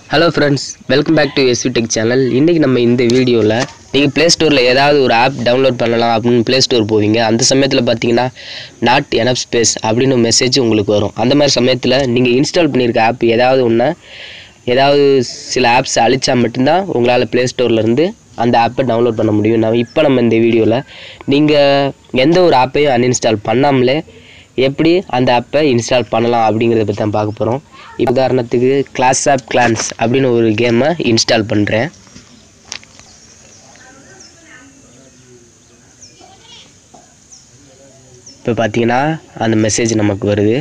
hello friends welcome back to SV tech channel இன்றைக்கி நம்ம இந்த வீடியோவில் நீங்கள் ப்ளே ஸ்டோரில் ஏதாவது ஒரு ஆப் டவுன்லோட் பண்ணலாம் அப்படின்னு ப்ளே ஸ்டோர் போவீங்க அந்த சமயத்தில் பார்த்தீங்கன்னா நாட் எனப் ஸ்பேஸ் அப்படின்னு மெசேஜ் உங்களுக்கு வரும் அந்த மாதிரி சமயத்தில் நீங்கள் இன்ஸ்டால் பண்ணியிருக்க ஆப் ஏதாவது ஒன்று ஏதாவது சில ஆப்ஸ் அழிச்சா மட்டும்தான் உங்களால் ப்ளே ஸ்டோர்லேருந்து அந்த ஆப்பை டவுன்லோட் பண்ண முடியும் நம்ம இப்போ நம்ம இந்த வீடியோவில் நீங்கள் எந்த ஒரு ஆப்பையும் அன்இன்ஸ்டால் பண்ணாமலே எப்படி அந்த ஆப்பை இன்ஸ்டால் பண்ணலாம் அப்படிங்கிறத பற்றி தான் பார்க்க போகிறோம் உதாரணத்துக்கு கிளாஸ் ஆப் கிளான்ஸ் அப்படின்னு ஒரு கேமை இன்ஸ்டால் பண்ணுறேன் இப்போ பார்த்தீங்கன்னா அந்த மெசேஜ் நமக்கு வருது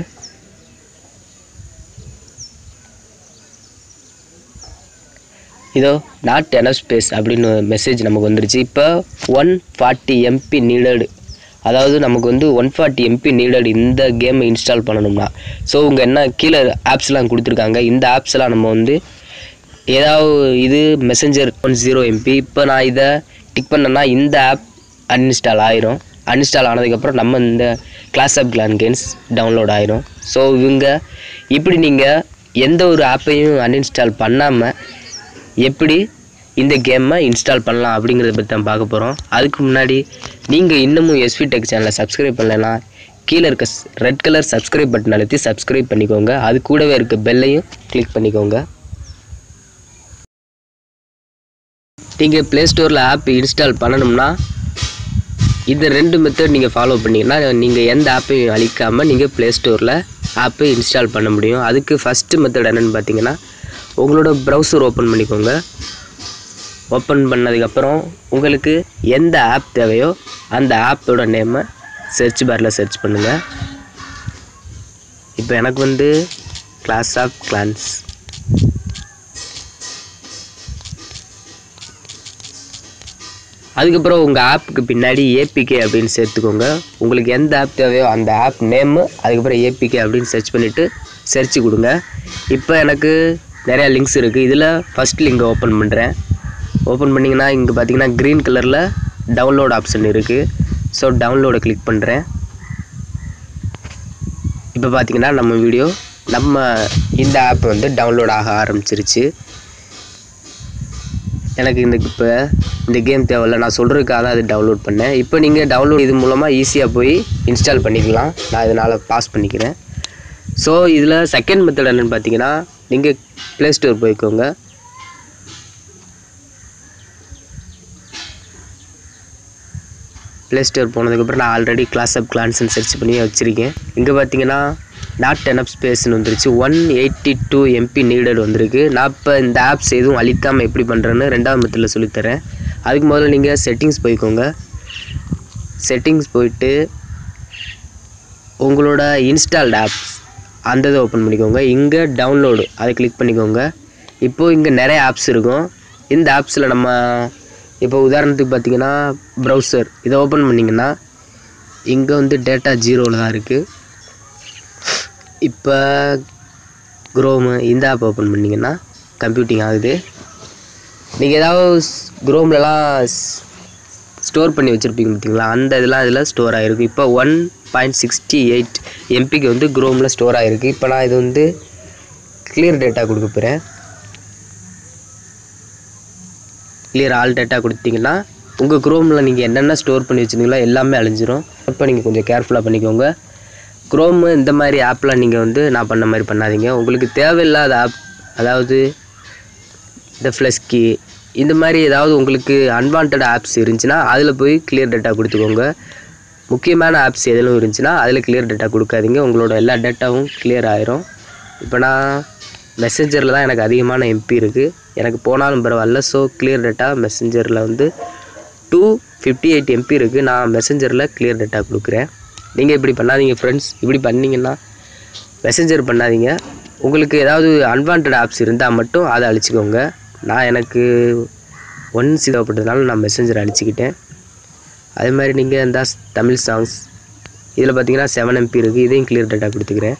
இதோ நாட் எனப் ஸ்பேஸ் அப்படின்னு மெசேஜ் நமக்கு வந்துருச்சு இப்போ ஒன் ஃபார்ட்டி எம்பி நீடடு அதாவது நமக்கு வந்து ஒன் ஃபார்ட்டி எம்பி நீடட் இந்த கேமை இன்ஸ்டால் பண்ணணும்னா ஸோ உங்கள் என்ன கீழே ஆப்ஸ்லாம் கொடுத்துருக்காங்க இந்த ஆப்ஸ்லாம் நம்ம வந்து ஏதாவது இது மெசஞ்சர் ஒன் ஜீரோ எம்பி இப்போ நான் இதை டிக் பண்ணேன்னா இந்த ஆப் அன்இன்ஸ்டால் ஆயிரும் அன்இன்ஸ்டால் ஆனதுக்கப்புறம் நம்ம இந்த Clash of Clan games download ஆயிரும் ஸோ இவங்க இப்படி நீங்கள் எந்த ஒரு ஆப்பையும் அன்இன்ஸ்டால் பண்ணாமல் எப்படி இந்த கேமை இன்ஸ்டால் பண்ணலாம் அப்படிங்கிறத பற்றி தான் பார்க்க போகிறோம் அதுக்கு முன்னாடி நீங்கள் இன்னமும் எஸ்வி டெக் சேனலை சப்ஸ்கிரைப் பண்ணலைன்னா கீழே இருக்க ரெட் கலர் சப்ஸ்கிரைப் பட்டன் அழுத்தி சப்ஸ்கிரைப் பண்ணிக்கோங்க அது கூடவே இருக்க பெல்லையும் கிளிக் பண்ணிக்கோங்க நீங்கள் ப்ளே ஸ்டோரில் ஆப் இன்ஸ்டால் பண்ணணும்னா இந்த ரெண்டு மெத்தட் நீங்கள் ஃபாலோ பண்ணிங்கன்னா நீங்கள் எந்த ஆப்பையும் அழிக்காமல் நீங்கள் ப்ளே ஸ்டோரில் ஆப்பை இன்ஸ்டால் பண்ண முடியும் அதுக்கு ஃபஸ்ட்டு மெத்தட் என்னென்னு பார்த்தீங்கன்னா உங்களோட ப்ரௌசர் ஓப்பன் பண்ணிக்கோங்க ஓப்பன் பண்ணதுக்கப்புறம் உங்களுக்கு எந்த ஆப் தேவையோ அந்த ஆப்போட நேமை சர்ச் பாரில் சர்ச் பண்ணுங்கள் இப்போ எனக்கு வந்து கிளாஸ் ஆஃப் கிளான்ஸ் அதுக்கப்புறம் உங்கள் ஆப்புக்கு பின்னாடி ஏபிகே அப்படின்னு சேர்த்துக்கோங்க உங்களுக்கு எந்த ஆப் தேவையோ அந்த ஆப் நேமு அதுக்கப்புறம் ஏபிகே அப்படின்னு சர்ச் பண்ணிவிட்டு சர்ச் கொடுங்க இப்போ எனக்கு நிறையா லிங்க்ஸ் இருக்குது இதில் ஃபஸ்ட் லிங்கை ஓப்பன் பண்ணுறேன் ஓப்பன் பண்ணிங்கன்னா இங்கே பார்த்தீங்கன்னா க்ரீன் கலரில் டவுன்லோட் ஆப்ஷன் இருக்குது ஸோ டவுன்லோடை கிளிக் பண்ணுறேன் இப்போ பார்த்தீங்கன்னா நம்ம வீடியோ நம்ம இந்த ஆப் வந்து டவுன்லோட் ஆக ஆரம்பிச்சிருச்சு எனக்கு இந்த இப்போ இந்த கேம் தேவையில்ல நான் சொல்கிறதுக்காக தான் அது டவுன்லோட் பண்ணேன் இப்போ நீங்கள் டவுன்லோட் இது மூலமாக ஈஸியாக போய் இன்ஸ்டால் பண்ணிக்கலாம் நான் இதனால் பாஸ் பண்ணிக்கிறேன் ஸோ இதில் செகண்ட் மெத்தட் என்னென்னு பார்த்தீங்கன்னா நீங்கள் ப்ளே ஸ்டோர் போய்க்கோங்க ப்ளே ஸ்டோர் போனதுக்கப்புறம் நான் ஆல்ரெடி கிளாஸ் ஆப் கிளான்ஸ்னு சர்ச் பண்ணி வச்சுருக்கேன் இங்கே பார்த்தீங்கன்னா நாட் எனப் ஸ்பேஸ்னு வந்துருச்சு one eighty two MB needed வந்திருக்கு நான் இப்போ இந்த ஆப்ஸ் எதுவும் அழிக்காமல் எப்படி பண்ணுறேன்னு ரெண்டாவது மெத்தடில் சொல்லித்தரேன் அதுக்கு முதல்ல நீங்கள் செட்டிங்ஸ் போய்க்கோங்க செட்டிங்ஸ் போயிட்டு உங்களோட இன்ஸ்டால்டு ஆப்ஸ் அந்த இதை ஓப்பன் பண்ணிக்கோங்க இங்கே டவுன்லோடு அதை கிளிக் பண்ணிக்கோங்க இப்போது இங்கே நிறைய ஆப்ஸ் இருக்கும் இந்த ஆப்ஸில் நம்ம இப்போ உதாரணத்துக்கு பார்த்தீங்கன்னா ப்ரௌசர் இதை ஓப்பன் பண்ணிங்கன்னா இங்கே வந்து டேட்டா ஜீரோவில் தான் இருக்குது இப்போ குரோமு இந்த ஆப் ஓப்பன் பண்ணிங்கன்னா கம்ப்யூட்டிங் ஆகுது நீங்கள் ஏதாவது குரோம்லலாம் ஸ்டோர் பண்ணி வச்சுருப்பீங்க பார்த்தீங்களா அந்த இதெல்லாம் இதில் ஸ்டோர் ஆகிருக்கு இப்போ ஒன் பாயிண்ட் சிக்ஸ்டி எயிட் எம்பிக்கு வந்து குரோமில் ஸ்டோர் ஆகிருக்கு இப்போ நான் இது வந்து கிளியர் டேட்டா கொடுக்க போகிறேன் கிளியர் ஆல் டேட்டா கொடுத்தீங்கன்னா உங்கள் குரோமில் நீங்கள் என்னென்ன ஸ்டோர் பண்ணி வச்சுருந்தீங்களோ எல்லாமே அழிஞ்சிரும் இப்போ நீங்கள் கொஞ்சம் கேர்ஃபுல்லாக பண்ணிக்கோங்க குரோமு இந்த மாதிரி ஆப்லாம் நீங்கள் வந்து நான் பண்ண மாதிரி பண்ணாதீங்க உங்களுக்கு தேவையில்லாத ஆப் அதாவது இந்த ஃப்ளஸ்கி இந்த மாதிரி ஏதாவது உங்களுக்கு அன்வான்ட் ஆப்ஸ் இருந்துச்சுன்னா அதில் போய் கிளியர் டேட்டா கொடுத்துக்கோங்க முக்கியமான ஆப்ஸ் எதிலும் இருந்துச்சுன்னா அதில் கிளியர் டேட்டா கொடுக்காதீங்க உங்களோட எல்லா டேட்டாவும் கிளியர் ஆயிரும் இப்போ நான் மெசேஞ்சரில் தான் எனக்கு அதிகமான எம்பி இருக்குது எனக்கு போனாலும் பரவாயில்ல ஸோ கிளியர் டேட்டா மெசேஞ்சரில் வந்து டூ ஃபிஃப்டி எயிட் எம்பி இருக்குது நான் மெசேஞ்சரில் கிளியர் டேட்டா கொடுக்குறேன் நீங்கள் இப்படி பண்ணாதீங்க ஃப்ரெண்ட்ஸ் இப்படி பண்ணிங்கன்னா மெசேஞ்சர் பண்ணாதீங்க உங்களுக்கு ஏதாவது அன்வான்ட் ஆப்ஸ் இருந்தால் மட்டும் அதை அழிச்சிக்கோங்க நான் எனக்கு ஒன்ஸ் தேவைப்பட்டதுனால நான் மெசேஞ்சர் அழிச்சிக்கிட்டேன் அதே மாதிரி நீங்கள் இந்த தமிழ் சாங்ஸ் இதில் பார்த்தீங்கன்னா செவன் எம்பி இருக்குது இதையும் கிளியர் டேட்டா கொடுத்துக்கிறேன்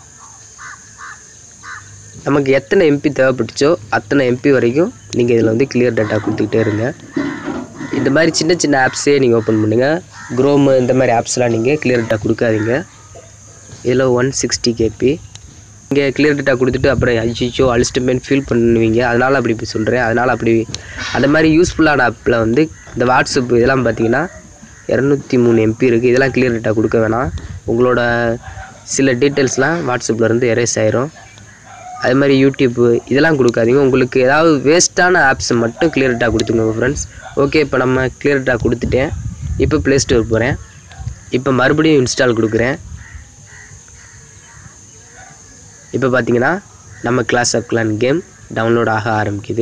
நமக்கு எத்தனை எம்பி தேவைப்பட்டுச்சோ அத்தனை எம்பி வரைக்கும் நீங்கள் இதில் வந்து கிளியர் டேட்டா கொடுத்துக்கிட்டே இருங்க இந்த மாதிரி சின்ன சின்ன ஆப்ஸே நீங்கள் ஓப்பன் பண்ணுங்கள் குரோமு இந்த மாதிரி ஆப்ஸ்லாம் நீங்கள் கிளியர் டேட்டா கொடுக்காதீங்க இதில் ஒன் சிக்ஸ்டி கேபி இங்கே கிளியர் டேட்டா கொடுத்துட்டு அப்புறம் ஐச்சிச்சோ அழிச்சிட்டுமேன்னு ஃபீல் பண்ணுவீங்க அதனால் அப்படி இப்படி சொல்கிறேன் அதனால் அப்படி அந்த மாதிரி யூஸ்ஃபுல்லான ஆப்பில் வந்து இந்த வாட்ஸ்அப் இதெல்லாம் பார்த்தீங்கன்னா இரநூத்தி மூணு எம்பி இருக்குது இதெல்லாம் கிளியர் டேட்டா கொடுக்க வேணாம் உங்களோட சில டீட்டெயில்ஸ்லாம் வாட்ஸ்அப்பில் இருந்து எரேஸ் ஆயிரும் அது மாதிரி யூடியூப்பு இதெல்லாம் கொடுக்காதீங்க உங்களுக்கு ஏதாவது வேஸ்ட்டான ஆப்ஸை மட்டும் கிளியர் டேட்டா கொடுத்துக்கோங்க ஃப்ரெண்ட்ஸ் ஓகே இப்போ நம்ம கிளியர் டேட்டா கொடுத்துட்டேன் இப்போ ப்ளே ஸ்டோர் போகிறேன் இப்போ மறுபடியும் இன்ஸ்டால் கொடுக்குறேன் இப்போ பார்த்தீங்கன்னா நம்ம Clash of Clan game download ஆக ஆரம்பிக்குது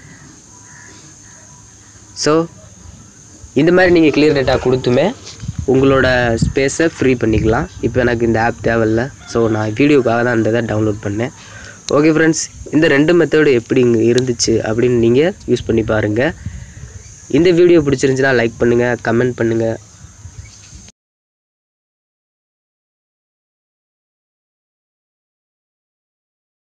ஸோ இந்த மாதிரி நீங்கள் கிளியர் டேட்டா கொடுத்துமே உங்களோட ஸ்பேஸை ஃப்ரீ பண்ணிக்கலாம் இப்போ எனக்கு இந்த ஆப் தேவையில்ல ஸோ நான் வீடியோக்காக தான் இந்த இதை டவுன்லோட் பண்ணேன் ஓகே ஃப்ரெண்ட்ஸ் இந்த ரெண்டு மெத்தடு எப்படி இங்கே இருந்துச்சு அப்படின்னு நீங்கள் யூஸ் பண்ணி பாருங்கள் இந்த வீடியோ பிடிச்சிருந்துச்சுன்னா லைக் பண்ணுங்கள் கமெண்ட் பண்ணுங்கள்